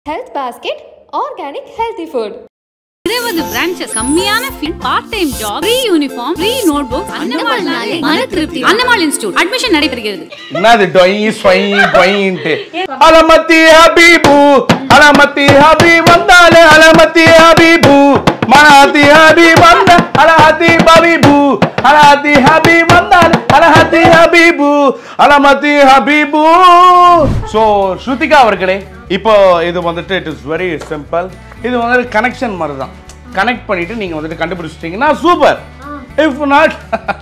Health Basket Organic Healthy Food. இருபது branches கம்மியான fee part time job free uniform free notebook அன்னமால்னாலே மன திருப்தி அன்னமால் இன்ஸ்டியூட் அட்மிஷன் நடைபெறுகிறது என்னது டொய் ஸ்வொய் டொயின்ட்டு அலமத்தி ஹபீபு அலமத்தி ஹபீப் வந்தாலே அலமத்தி ஹபீபு மனாத்தி ஹபீப் வந்த அலஹத்தி ஹபீபு அலஹத்தி ஹபீப் வந்தாலே அலஹத்தி ஹபீபு அலமத்தி ஹபீபு ஸோ ஸ்ருதிகா அவர்களே இப்போ இது வந்துட்டு இட் இஸ் வெரி சிம்பிள் இது வந்துட்டு கனெக்ஷன் மாதிரி தான் கனெக்ட் பண்ணிட்டு நீங்க வந்துட்டு கண்டுபிடிச்சிட்டீங்கன்னா சூப்பர் இஃப் நாட்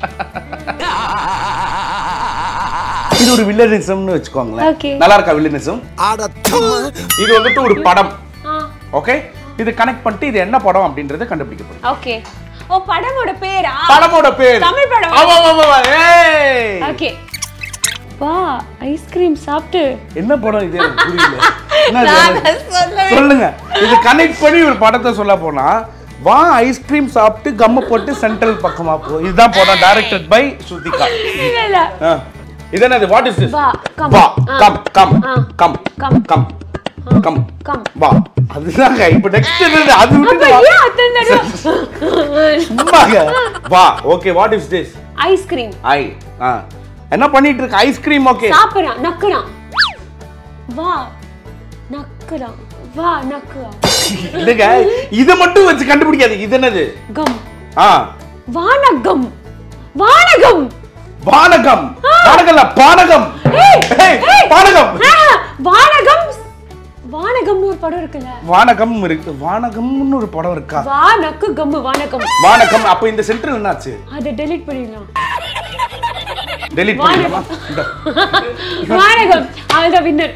இது ஒரு வில்லனிசம்னு வச்சுக்கோங்களேன் Okay. நல்லா இருக்கா வில்லனிசம் இது வந்துட்டு ஒரு படம் ஓகே இது கனெக்ட் பண்ணிட்டு இது என்ன படம் அப்படின்றத கண்டுபிடிக்க போறோம் ஓகே ஓ படமோட பேரா படமோட பேர் தமிழ் படம். ஆமா ஆமா ஆமா ஏய் ஓகே வா ஐஸ்கிரீம் சாப்பிட்டு என்ன படம் இது எனக்கு புரியல என்னது? சொல்லுங்க இது கனெக்ட் பண்ணி ஒரு படத்தை சொல்ல போனா வா ஐஸ்கிரீம் சாப்பிட்டு கம்ம போட்டு சென்ட்ரல் பக்கமா போ இதுதான் படம் டைரக்டட் பை ஸ்ருதிகா இல்ல இல்ல ஆ. இது என்னது வாட் இஸ் திஸ் வா, come. வா ஆ. கம் கம் ஆ. Come Come. Come come come. வா அதுதாங்க இப்போ நெக்ஸ்ட் என்னது அது அப்ப விட்டு ஏன் அத்தனை தடவை சும்மாங்க வா okay what is this ice cream I ஆ என்ன பண்ணிட்டு இருக்க ஐஸ்கிரீம் ஓகே சாப்பிடுறான் நக்குறான் வா நக்குறான் வா நக்குறான் இல்லங்க இத மட்டும் வச்சு கண்டுபிடிக்காது இது என்னது கம் ஆ வானகம் வானகம் வானகம் வானகம்ல பானகம் ஏய், ஏய், ஏய். பானகம் ஆ, வானகம் வானகம்னு ஒரு படம் இருக்குல்ல வானகம் இருக்கு வானகம்னு ஒரு படம் இருக்கா வா நக்கு கம்மு வானகம் வானகம் அப்ப இந்த சென்டர் என்னாச்சு அதை டெலீட் பண்ணிடலாம் டெலிட் பண்ணிடலாமா இந்த வானகம் அதுதான் வின்னர்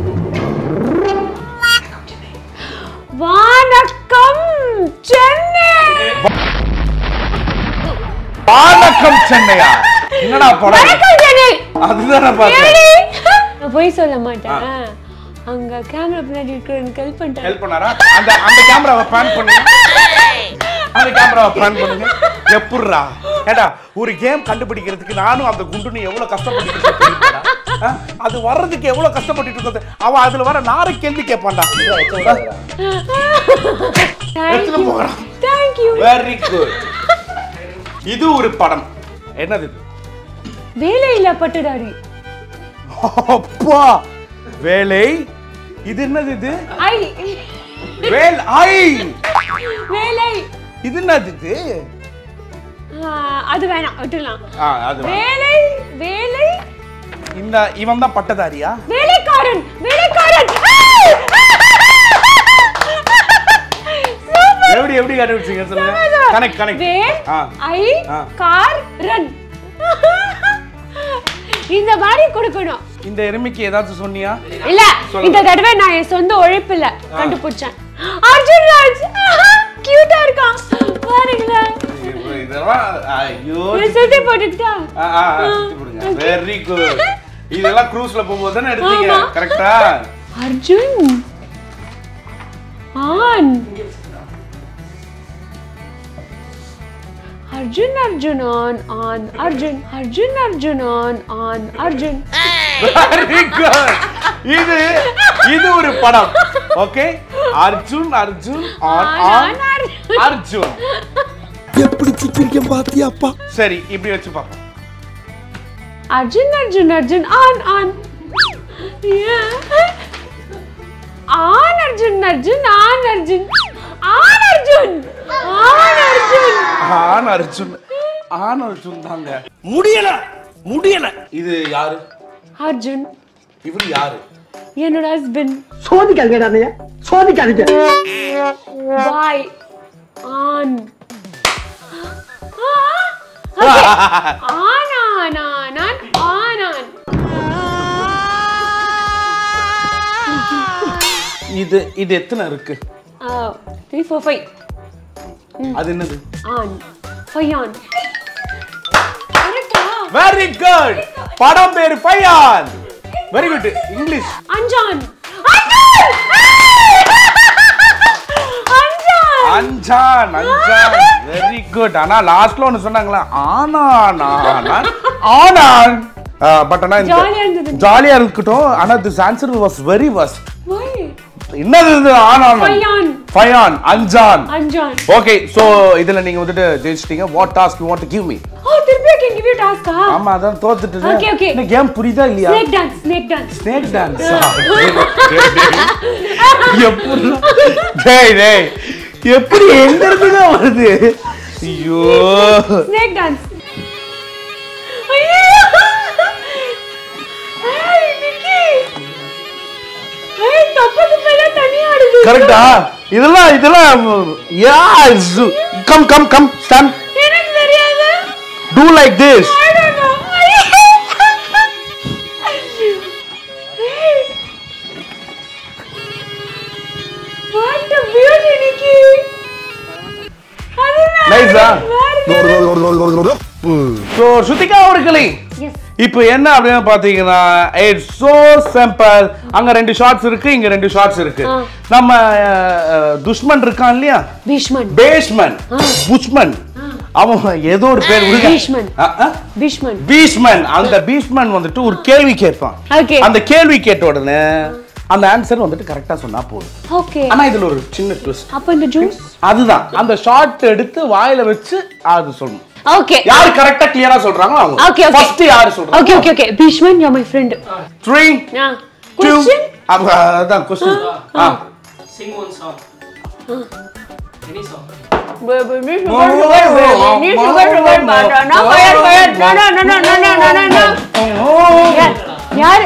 வானக்கம் சென்னை வானகம் சென்னையா என்னடா படம் வணக்கம் சென்னை அதுதான் நான் பார்த்தேன் ஏடி? நான் போய் சொல்ல மாட்டேன் அங்க கேமரா பின்னாடி இருக்கிறவனுக்கு ஹெல்ப் பண்ணிட்டேன் ஹெல்ப் பண்ணாரா அந்த அந்த கேமராவை பேன் பண்ணுங்க அந்த கேமராவை பேன் பண்ணுங்க எப்படிரா ஏடா ஒரு கேம் கண்டுபிடிக்கிறதுக்கு நானும் அந்த குண்டுனி எவ்வளவு கஷ்டப்பட்டு இருக்கேன் தெரியுமாடா? ஆ? அது வர்றதுக்கு எவ்வளவு கஷ்டப்பட்டு இருக்கிறது அவன் அதுல வர நாரை கேள்வி கேட்பான்டா எடுத்துட்டு போகிறான் தேங்க்யூ வெரி குட் இது ஒரு படம் என்னது இது? வேலையில்லா பட்டதாரி அப்பா வேலை இது என்னது இது ஐ வேல் ஐ வேலை இது என்னது இது ஆ, அது வேணாம் விட்டுலாம் ஆ அது வேணாம். வேலை வேலை இந்த இவன் தான் பட்டதாரியா வேலைக்காரன் வேலைக்காரன் ஏய்! சூப்பர். எப்படி எப்படி கண்டுபிடிச்சீங்க சொல்லுங்க கனெக்ட் கனெக்ட் வேல் ஆ ஐ ஆ. கார் ரன் இந்த மாதிரி கொடுக்கணும் இந்த எருமைக்கு ஏதாச்சும் சொன்னியா இல்ல சொல்லுங்க. இந்த தடவை நான் என் சொந்த உழைப்புல கண்டுபிடிச்சேன் அர்ஜுன் ராஜ் கியூட்டா இருக்கான் பாருங்களேன் இதெல்லாம் ஐயோ இதை சுத்தி போட்டுக்கிட்டா ஆ, ஆ, ஆ, சுத்தி போடுங்க வெரி குட் இதெல்லாம் க்ரூஸ்ல போகும்போது தானே எடுத்தீங்க ஆமா. கரெக்டா அர்ஜுன் ஆன் அர்ஜுன் அர்ஜுன் ஆன் ஆன் அர்ஜுன் அர்ஜுன் அர்ஜுன் ஆன் ஆன் அர்ஜுன் வெரி குட் இது இது ஒரு படம் ஓகே அர்ஜுன் அர்ஜுன் ஆன் ஆன் ஆன், அர்ஜுன். அர்ஜுன் எப்படி சிக்கிரிக்கம் பாத்தியாப்பா சரி இப்படி வச்சு பார்ப்போம் அர்ஜுன் அர்ஜுன் அர்ஜுன் ஆன் ஆன் ஏன்? ஆன் அர்ஜுன் அர்ஜுன் ஆன் அர்ஜுன் ஆன் அர்ஜுன் ஆன் அர்ஜுன் ஆன் அர்ஜுன் ஆன் அர்ஜுன் தாங்க முடியல முடியல இது யாரு அர்ஜுன் இவர் யாரு என்னோட ஹஸ்பண்ட் சோதிக்காதீங்க அண்ணையா சோதிக்காதீங்க பாய் ஆன் ஆன் ஆன் ஆன் ஆன் ஆன் ஆன் இது இது எத்தனை இருக்கு த்ரீ ஃபோர் ஃபைவ் அது என்னது ஆன் ஃபைவ் ஆன் கரெக்டா வெரி குட் படம் பேரு பையான் very good English Anjaan Anjaan Anjaan Anjaan Anjaan வெரி குட் ஆனா லாஸ்ட்ல ஒன்னு சொன்னாங்களா ஆனா ஆனா ஆனான் பட் ஆனா Jolly ஆ இருந்தது. ஜாலியா இருக்கட்டும் ஆனா திஸ் ஆன்சர் வாஸ் வெரி வஸ் Why? என்னது இது ஆன் ஆன் ஃபயான் ஃபயான் அஞ்சான் அஞ்சான் ஓகே சோ இதுல நீங்க வந்துட்டு ஜெயிச்சிட்டீங்க what task you want to give me ஓ திருப்பி கேன் கிவ் யூ டாஸ்கா ஆமா அதான் தோத்துட்டு Okay, okay. இந்த கேம் புரியுதா இல்லையா snake dance snake dance snake dance எப்படி டேய் டேய் எப்படி எங்க இருந்து தான் வருது ஐயோ ஸ்னேக் டான்ஸ் ஐயோ ஏய் நிக்கி ஏய் தப்புக்கு மேல தண்ணி ஆடுது கரெக்டா இதெல்லாம் இதெல்லாம் yeah come come come stand எனக்கு தெரியாது to like this I don't know. Hey. What a beauty, Nikki. அதுதான் நைஸா பாருங்க. ஸோ ஸ்ருதிகா அவர்களே Yes. இப்போ என்ன அப்படின்னு பாத்தீங்கன்னா இட்ஸ் சோ சிம்பிள் அங்க ரெண்டு ஷார்ட்ஸ் இருக்கு இங்க ரெண்டு ஷார்ட்ஸ் இருக்கு ஆ. நம்ம அஹ், துஷ்மன் இருக்கான் இல்லையா பீஷ்மன் பேஷ்மன் புஷ்மன் அவன் ஏதோ ஒரு பேர் விடுங்க. பீஷ்மன். ஆ, ஆ. பீஷ்மன் பீஷ்மன் அந்த பீஷ்மன் வந்துட்டு ஒரு கேள்வி கேட்பான் Okay. அந்த கேள்வி கேட்ட உடனே அந்த ஆன்சர் வந்துட்டு கரெக்டா சொன்னா போதும் ஓகே ஆனா இதுல ஒரு சின்ன ட்விஸ்ட் அப்ப இந்த ஜூஸ் அதுதான் அந்த ஷார்ட் எடுத்து வாயில வச்சு அது சொல்லணும் ஓகே யாரு கரெக்டா கிளியரா சொல்றாங்களோ அவங்க Okay, okay. ஃபர்ஸ்ட் யாரு சொல்றாங்க okay okay okay Bheeshman you my friend three ஆ டூ क्वेश्चन அதான் கொஸ்டின் ஆ Sing one song. Any song. நீ சுகர் சுகர் நீ சுகர் சுகர் பாடுறா நான் fire fire no no no no no no no யார் யார்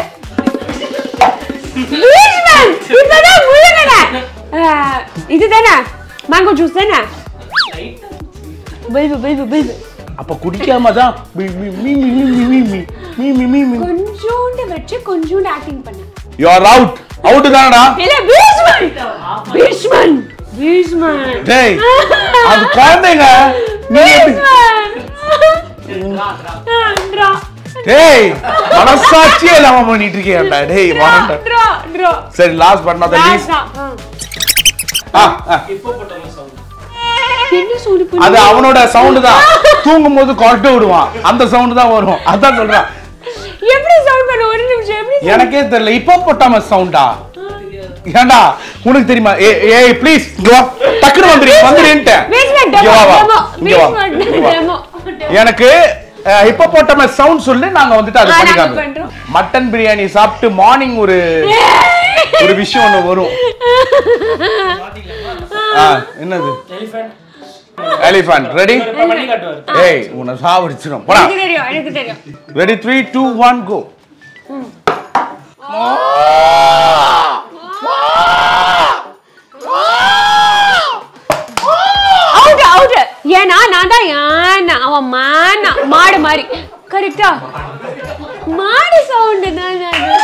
பீஷ்மன் இப்பதான் முழுங்கன இதுதானே மேங்கோ ஜூஸ் தானே பில்பு பில்பு பில்பு அப்ப குடிக்காம தான் மீ மீ மீ மீ மீ மீ மீ மீ மீ மீ மீ கொஞ்சோண்டு வச்சு கொஞ்சோண்டு ஆக்டிங் பண்ண யூ ஆர் அவுட் அவுட் தானடா இல்ல பீஷ்மன் பீஷ்மன் பீஷ்மன் டேய் அது குழந்தைங்க நீ எப்படி Draw, draw. ட்ரா டேய் மனசாட்சியே இல்லாம பண்ணிட்டு இருக்கியாடா டேய் வாண்டா ட்ரா ட்ரா சரி லாஸ்ட் பட் நாட் லீஸ்ட் ஆ ஆ. Hippopotamus sound. என்ன சொல்லு அது அவனோட சவுண்ட் தான் தூங்கும் போது கொரட்டை விடுவான் அந்த சவுண்ட் தான் வரும் அதான் சொல்றான் எப்படி சவுண்ட் பண்ண ஒரு நிமிஷம் எப்படி எனக்கே தெரியல இப்போ போட்டாம சவுண்டா ஏண்டா உனக்கு தெரியுமா ஏ ஏய் ப்ளீஸ் இங்க வா டக்குனு வந்துரு வந்துருன்ட்டேன் பேஸ்மெண்ட் இங்க டெமோ வா, வா. டெமோ இங்க வா, பேஸ்மெண்ட் இங்க வா. டெமோ எனக்கு இப்போ போட்டாம சவுண்ட் சொல்லி நாங்க வந்துட்டு அது ஆ, நாங்க பண்ணிக்காங்க பண்றோம். மட்டன் பிரியாணி சாப்பிட்டு மார்னிங் ஒரு ஒரு விஷயம் ஒண்ணு வரும் ஆ, என்னது Elephant. எலிஃபண்ட் ரெடி இப்ப பண்ணி காட்டுவாரு. ஏய் உன்னை சாவடிச்சிடும் போடா எனக்கு தெரியும் எனக்கு தெரியும் ready three two one go out out ஏன்னா நான் தான் யானா அவன் மானா மாடு மாதிரி கரெக்டா மாடு சவுண்ட் தான்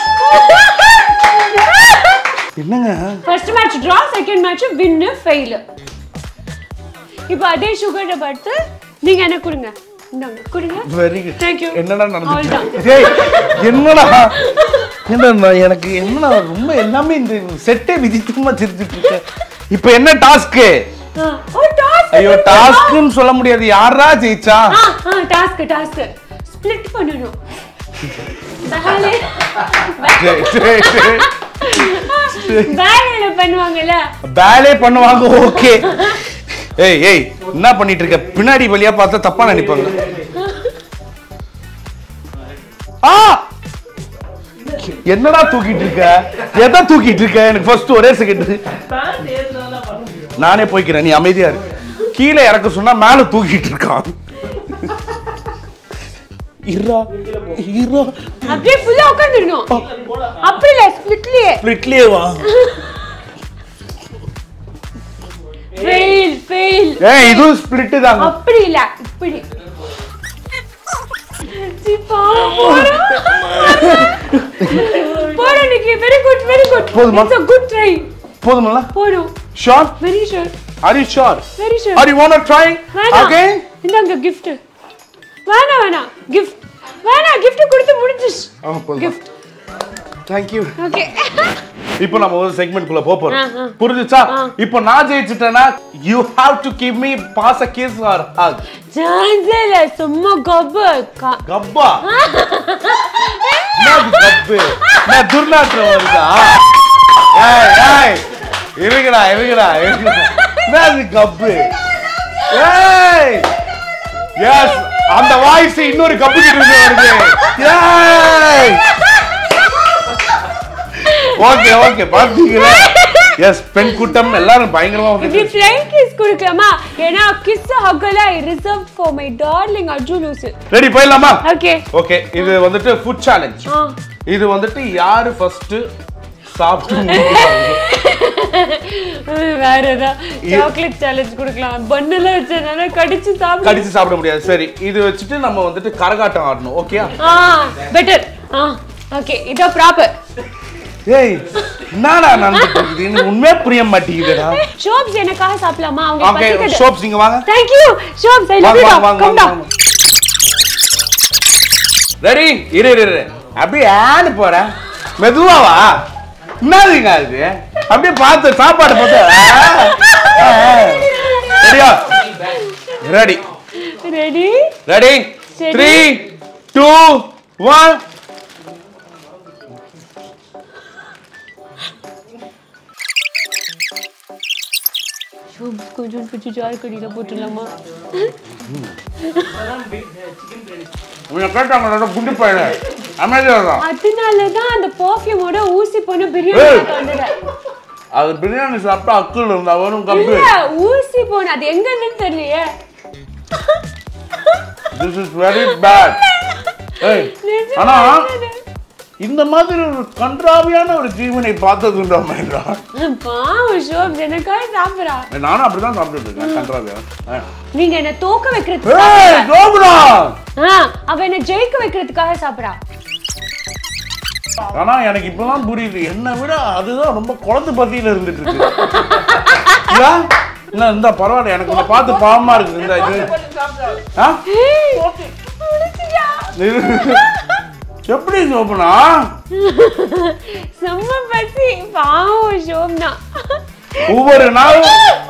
என்னங்க first match draw second match win fail இப்போ அதே சுகரை பார்த்து நீங்க என்ன கொடுங்க இந்தாங்க கொடுங்க வெரி குட் Thank you. என்னடா அவ்வளவுதான். நடந்துச்சு ஏய் என்னடா என்னடா எனக்கு என்னடா ரொம்ப எல்லாமே இந்த செட்டே விதித்துமா தெரிஞ்சுட்டு இருக்கு இப்போ என்ன டாஸ்க் ஆ, ஓ டாஸ்க் ஐயோ டாஸ்க்னு சொல்ல முடியாது யாரா ஜெயிச்சா ஆ ஆ டாஸ்க் டாஸ்க் ஸ்ப்ளிட் பண்ணனும் பேலே டேய், டேய், டேய். பேலேல பண்ணுவாங்கல்ல பேலே பண்ணுவாங்க ஓகே ஏய் ஏய் என்ன பண்ணிட்டு இருக்க பின்னாடி வழியா பார்த்தா தப்பா நினைப்பாங்க ஆ என்னடா தூக்கிட்டு இருக்க எதை தூக்கிட்டு இருக்க எனக்கு ஃபர்ஸ்ட் ஒரே செகண்ட் Pant ஏறுனால பண்ண முடியும். நானே போய்க்கிறேன் நீ அமைதியா இரு கீழே இறக்க சொன்னா மேல தூக்கிட்டு இருக்கான் இருடா இருடா அப்படியே ஃபுல்லா உட்காந்துடணும் அப்படி இல்ல ஸ்ப்ளிட்லயே ஸ்பிளிட்லயே வா ஃபெயில் ஃபெயில் ஏய் இதுவும் ஸ்பிளிட் தாங்க அப்படி இல்ல இப்படி சி, பாவம், போடா. போடா நிக்கி வெரி குட் வெரி குட் போதுமா? இட்ஸ் a குட் ட்ரை போதுமில்ல போடும் sure very sure are you sure very sure are you want to try வேணாம் அகைன் இந்தாங்க gift வேணாம் வேணாம் gift வேணாம் gift கொடுத்து முடிஞ்சிச்சு ஆ போதும் gift தேங்க் யூ ஓகே இப்போ நம்ம ஒரு செக்மெண்ட் குள்ள போப் ஆ, ஆ. போறோம் புரிஞ்சுச்சா இப்போ நான் ஜெயிச்சிட்டேனா you have to give me boss a kiss or hug சான்ஸே இல்ல சும்மா கப்பு கா கப்பா என்னது கப்பு நான் துர்நாற்றம் வருதா ஏய் ஏய் இருக்குடா இருக்குடா இருக்குடா என்ன அது கப்பு ஏய் எஸ் அந்த வாய்ஸ் இன்னொரு கப்பு கிட்ட இருந்து வருது ஏய் ஓகே ஓகே பாத்தீங்களா எஸ் பெண் கூட்டம் எல்லாரும் பயங்கரமா இப்படி வந்து ஃப்ளைங் கிஸ் கொடுக்கலாமா ஏன்னா கிஸ் ஹக்கல reserve for my darling Arjun லூசு ரெடி போயிடலாமா ஓகே ஓகே இது வந்துட்டு ஃபுட் சேலஞ்ச் ஆ இது வந்துட்டு யாரு ஃபர்ஸ்ட் சாப்பிட்டு முடிக்கிறாங்க. வேற ஏதாவது சாக்லேட் சேலஞ்ச் கொடுக்கலாம் பண்ணெல்லாம் வச்சதுனால கடிச்சு சாப்பிடு கடிச்சு சாப்பிட முடியாது சரி இது வச்சுட்டு நம்ம வந்துட்டு கரகாட்டம் ஆடணும் ஓகே ஆ பெட்டர் ஆ ஓகே இதோ ப்ராப்பர் ஏய் என்னடா நடந்துட்டு இருக்குது எனக்கு உண்மையே புரிய மாட்டேங்குதுடா ஷோப்ஸ் எனக்காக சாப்பிடலாமா அவங்க ஓகே பசிக்குது ஷோப்ஸ் நீங்க வாங்க தேங்க் யூ ஷோப்ஸ் ஐ லவ் வாங்க யூ வாங்க வாங்க கம் வாங்க டவுன் ரெடி இரு இரு இரு அப்படியே ஏன்னு போறேன் மெதுவா வா என்னதுங்க அது அப்படியே பார்த்து சாப்பாடு பார்த்து ரெடியா ready ready ready Steady. Three two one ஷோப்ஸ் கொஞ்சம் பிடிச்சி ஜார் கடியில போட்டுடலாமா உன்னை கேட்டாங்க குண்டு பையன் அமைதியா தான் அதனால தான் அந்த பர்ஃப்யூமோட ஊசி போன ஏய். பிரியாணி வந்தது அது பிரியாணி சாப்பிட்டா அக்குள் இருந்தா வரும் கப்பு இல்ல ஊசி போன அது எங்கன்னு தெரியலையே திஸ் இஸ் வெரி பேட் ஏய் ஆனா இந்த மாதிரி ஒரு கன்றாவியான ஒரு ஜீவனை பார்த்ததுண்டா மைண்டா பாவம் ஷோப்ஸ் எனக்காக சாப்பிடுறா நானும் அப்படிதான் சாப்பிட்டுட்டு இருக்கேன் கன்றாவியா ஆ. நீங்க என்ன தோக்க வைக்கிறது ஏய் கோபுரா ஆ, அவ என்ன ஜெயிக்க வைக்கிறதுக்காக சாப்பிடுறா ஆனா எனக்கு இப்பதான் புரியுது என்னை விட அதுதான் ரொம்ப குழந்தை பத்தியில இருந்துட்டு இருக்கு இல்ல? இல்ல இந்த பரவாயில்ல எனக்கு உன்னை பார்த்து பாவமா இருக்குது இந்த இது ஆ? முடிச்சியா? எப்படி சோப்பனா செம்ம பசி பாவம் ஷோப்னா ஒவ்வொரு நாளும்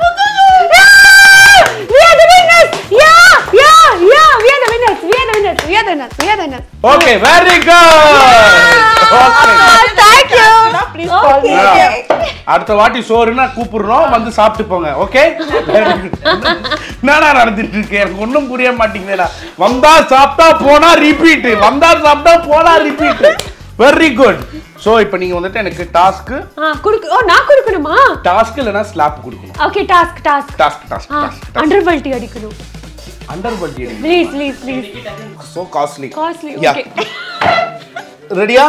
We are the winners! Yeah! Yeah! Yeah! We are the winners! We are the winners! We are the winners! We are the winners! Okay very good okay Thank you! Okay. அடுத்த வாட்டி சோறுனா கூப்பிடுறோம் வந்து சாப்பிட்டு போங்க ஓகே என்னடா நடந்துட்டு இருக்கு எனக்கு ஒன்றும் புரிய மாட்டேங்குதுடா வந்தா சாப்பிட்டா போனா ரிப்பீட் வந்தா சாப்பிட்டா போனா ரிப்பீட் வெரி குட் ஸோ இப்போ நீங்க வந்துட்டு எனக்கு டாஸ்க்கு ஆ, குடுக்கு- ஓ, நான் கொடுக்கணுமா டாஸ்க் இல்லைன்னா ஸ்லாப் கொடுக்கணும் okay task task task task task under பல்ட்டி அடிக்கணும் அண்டர் பல்டி please please please so costly costly Yeah. Okay ரெடியா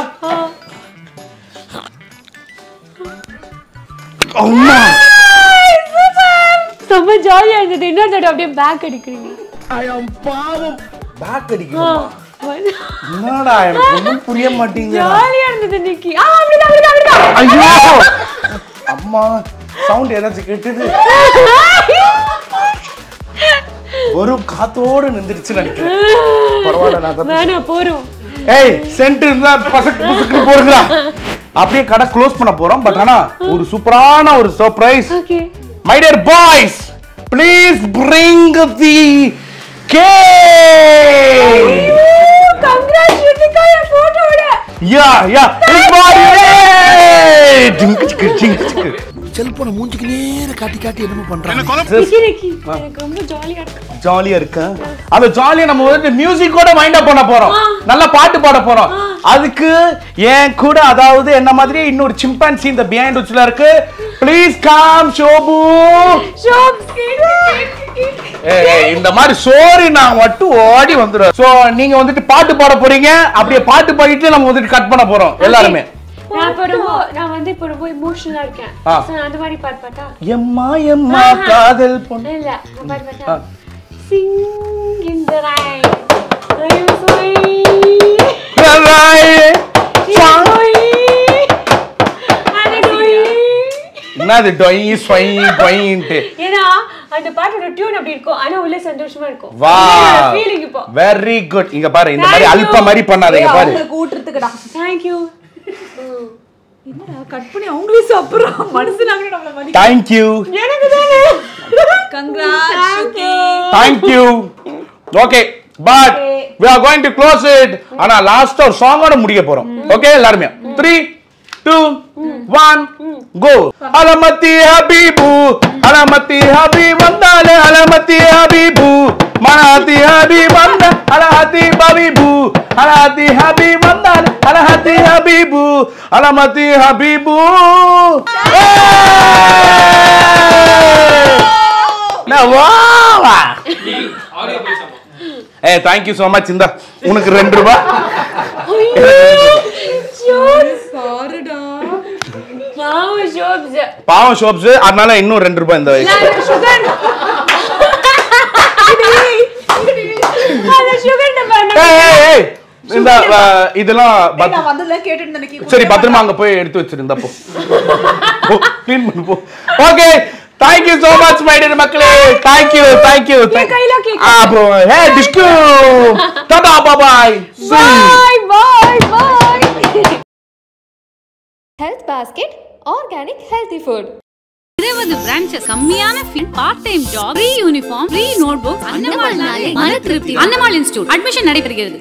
அம்மா செம்ம ஜாலியா இருந்தது இன்னொரு தடவை அப்படியே பேக் அடிக்கிறீங்க பேக் அடிக்கணுமா என்னடா எனக்கு ஒன்றும் புரிய மாட்டேங்குது ஜாலியா இருந்தது நிக்கி ஆ அப்படிதான் அப்படிதான் அப்படிதான் ஐயோ அம்மா சவுண்ட் ஏதாச்சும் கேட்டது வெறும் காத்தோடு நின்றுச்சு நினைக்கிறேன் பரவாயில்ல நான் தப்பு- வேணாம் போறோம் ஏய் சென்ட் இருந்தா பசக்கு புசுக்கு போடுங்களா அப்படியே கடை க்ளோஸ் பண்ண போறோம் பட் ஆனா ஒரு சூப்பரான ஒரு surprise okay my dear boys please bring the cake congrats Shruthika என் போட்டோட யா யா ஜிங்கு ஜிங்கு ஜிங்கு ஜிங்கு செல்போனை மூஞ்சிக்கு நேர காட்டி காட்டி என்னமோ பண்றாங்க நிக்கி நிக்கி எனக்கு ரொம்ப ஜாலியா இருக்கு ஜாலியா இருக்கேன் அந்த ஜாலியா நம்ம வந்து மியூசிக்கோட மைண்ட் அப் பண்ண போறோம் நல்ல பாட்டு பாட போறோம் அதுக்கு என் கூட அதாவது என்ன மாதிரி இன்னொரு சிம்பான்சி இந்த பிஹைண்ட் உச்சில இருக்கு ப்ளீஸ் கம் ஷோபு ஷாப் ஏய், ஏய், இந்த மாதிரி சோறு நான் மட்டும் ஓடி வந்துடுவேன் சோ நீங்க வந்துட்டு பாட்டு பாட போறீங்க அப்படியே பாட்டு பாடிட்டு நம்ம வந்துட்டு கட் பண்ண போறோம் எல்லாருமே நான் இப்போ ரொம்ப நான் வந்து இப்போ ரொம்ப இமோஷனலா இருக்கேன் ஆ. So, நான் அந்த மாதிரி பாட்டு பாட்டா எம்மா எம்மா காதல் பொண்ணு இல்ல நான் பாட்டு பாட்டா ஆ. Sing in the rain I am sorry என்னது டொய் ஸ்வை டொயின்ட்டு ஏன்னா அந்த பாட்டோட டியூன் அப்படி இருக்கும் ஆனா உள்ள சந்தோஷமா இருக்கும் வா ஃபீலிங் இப்போ வெரி குட் இங்க பாரு இந்த மாதிரி Thank அல்ப you. மாதிரி பண்ணாதீங்க பாரு அவங்களுக்கு ஊட்டுறதுக்குடா தேங்க் யூ என்னடா கட் பண்ணி அவங்களே சாப்பிடுறான் மனுஷனாங்க நம்மள மாதிரி தேங்க் யூ எனக்கு தானே congrats thank you okay but we are going to close it ஆனா லாஸ்ட் ஒரு சாங்கோட முடிக்க போறோம் ஓகே எல்லாருமே த்ரீ டூ ஒன் கோ அலமத்தி ஹபீபு அலமத்தி ஹபீப் வந்தாலே அலமத்தி ஹபீபு மனாத்தி ஹபீப் வந்த அலஹத்தி ஹபீபு அலஹத்தி ஹபீப் வந்தாலே அலஹத்தி ஹபீபு அலமத்தி ஹபீபு ஆடியோ பேசாம ஏ தேங்க்யூ so மச் இந்த உனக்கு ரெண்டு ரூபாய் சாரிடா பாவம் ஷோப்ஸ் பாவம் ஷோப்ஸ் அதனால இன்னும் ரெண்டு ரூபாய் இந்த வயசு நான் சுகர் அந்த சுகர் டப்பா ஏய், ஏய், ஏய், இந்த அஹ், இதெல்லாம் பத்- நான் வந்ததுல கேட்டுட்டு நினைக்கிறேன் சரி பத்திரமா அங்க போய் எடுத்து வச்சிருந்தா போ க்ளீன் பண்ணு போ okay thank you so much my dear மக்களே தேங்க் யூ தேங்க் யூ கையில cake. அப்போ ஹே டிஸ்கு டாடா bye bye bye bye bye Health Basket Organic Healthy Food. இருபது பிரான்ச்சஸ் கம்மியான fee part time job free uniform free notebook Annamal நாளே மன திருப்தி அன்னமால் இன்ஸ்டியூட் அட்மிஷன் நடைபெறுகிறது